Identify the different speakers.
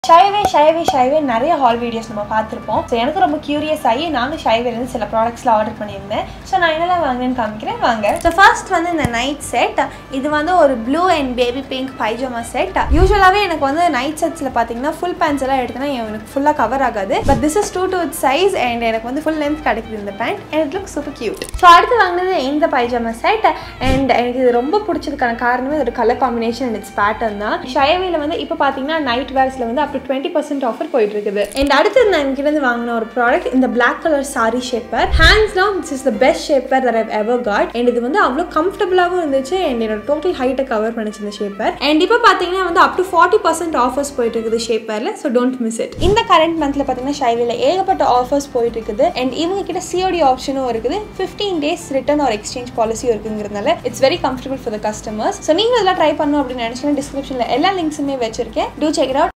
Speaker 1: ஷைவே ஷைவே ஷைவே நிறைய hall videos நம்ம பார்த்துருப்போம் ஸோ எனக்கு ரொம்ப கியூரியஸ் ஆகி நானும் ஷைவேலேருந்து சில ப்ராடக்ட்ஸ்லாம் ஆர்டர் பண்ணியிருந்தேன் ஸோ நான் என்னெல்லாம் வாங்கினேன்னு காமிக்கிறேன் வாங்க ஸோ ஃபர்ஸ்ட் வந்து இந்த நைட் செட் இது வந்து ஒரு blue and baby pink pyjama set யூஸ்வலாகவே எனக்கு வந்து நைட் செட்ஸில் பார்த்தீங்கன்னா ஃபுல் பேண்ட்ஸ் எல்லாம் எடுத்தேன்னா எனக்கு ஃபுல்லாக கவர் ஆகாது but this is two to size and எனக்கு வந்து ஃபுல் லென்த் கிடைக்குது இந்த pant and it look super cute so அடுத்து வாங்கினது இந்த பைஜாமா செட் அண்ட் எனக்கு இது ரொம்ப பிடிச்சதுக்கான காரணமே இதோட colour combination and its pattern தான் ஷயவேல வந்து இப்போ பார்த்தீங்கன்னா நைட் வேர்ஸில் வந்து up to twenty percent offer போயிட்டு இருக்குது அண்ட் அடுத்து நான் என்கிட்ட வாங்கின ஒரு ப்ராடக்ட் இந்த black colour sari shaper hands down this is the best shaper that I've ever got and இது வந்து அவ்வளோ கம்ஃபர்டபுளாகவும் இருந்துச்சு அண்ட் என்னோட டோட்டல் ஹைட்டை கவர் பண்ணிச்சு இந்த ஷேப்பர் அண்ட் இப்போ பார்த்தீங்கன்னா வந்து up to forty percent offers போயிட்டு இருக்குது ஷேப்பரில் ஸோ டோன்ட் மிஸ் இட் இந்த கரண்ட் மந்த்தில் பார்த்தீங்கன்னா ஷைவில ஏகப்பட்ட ஆஃபர்ஸ் போயிட்டு இருக்குது அண்ட் இவங்க கிட்ட சிஓடி ஆப்ஷனும் இருக்குது ஃபிஃப்டீன் டேஸ் ரிட்டர்ன் ஒரு எக்ஸ்சேஞ்ச் பாலிசியும் இருக்குங்கிறதுனால it's very comfortable for the customers so நீங்கள் இதெல்லாம் ட்ரை பண்ணணும் அப்படின்னு நினச்சிங்கன்னா டிஸ்கிரிப்ஷனில் எல்லா லிங்க்ஸுமே வச்சிருக்கேன் டூ செக் இட் அவுட்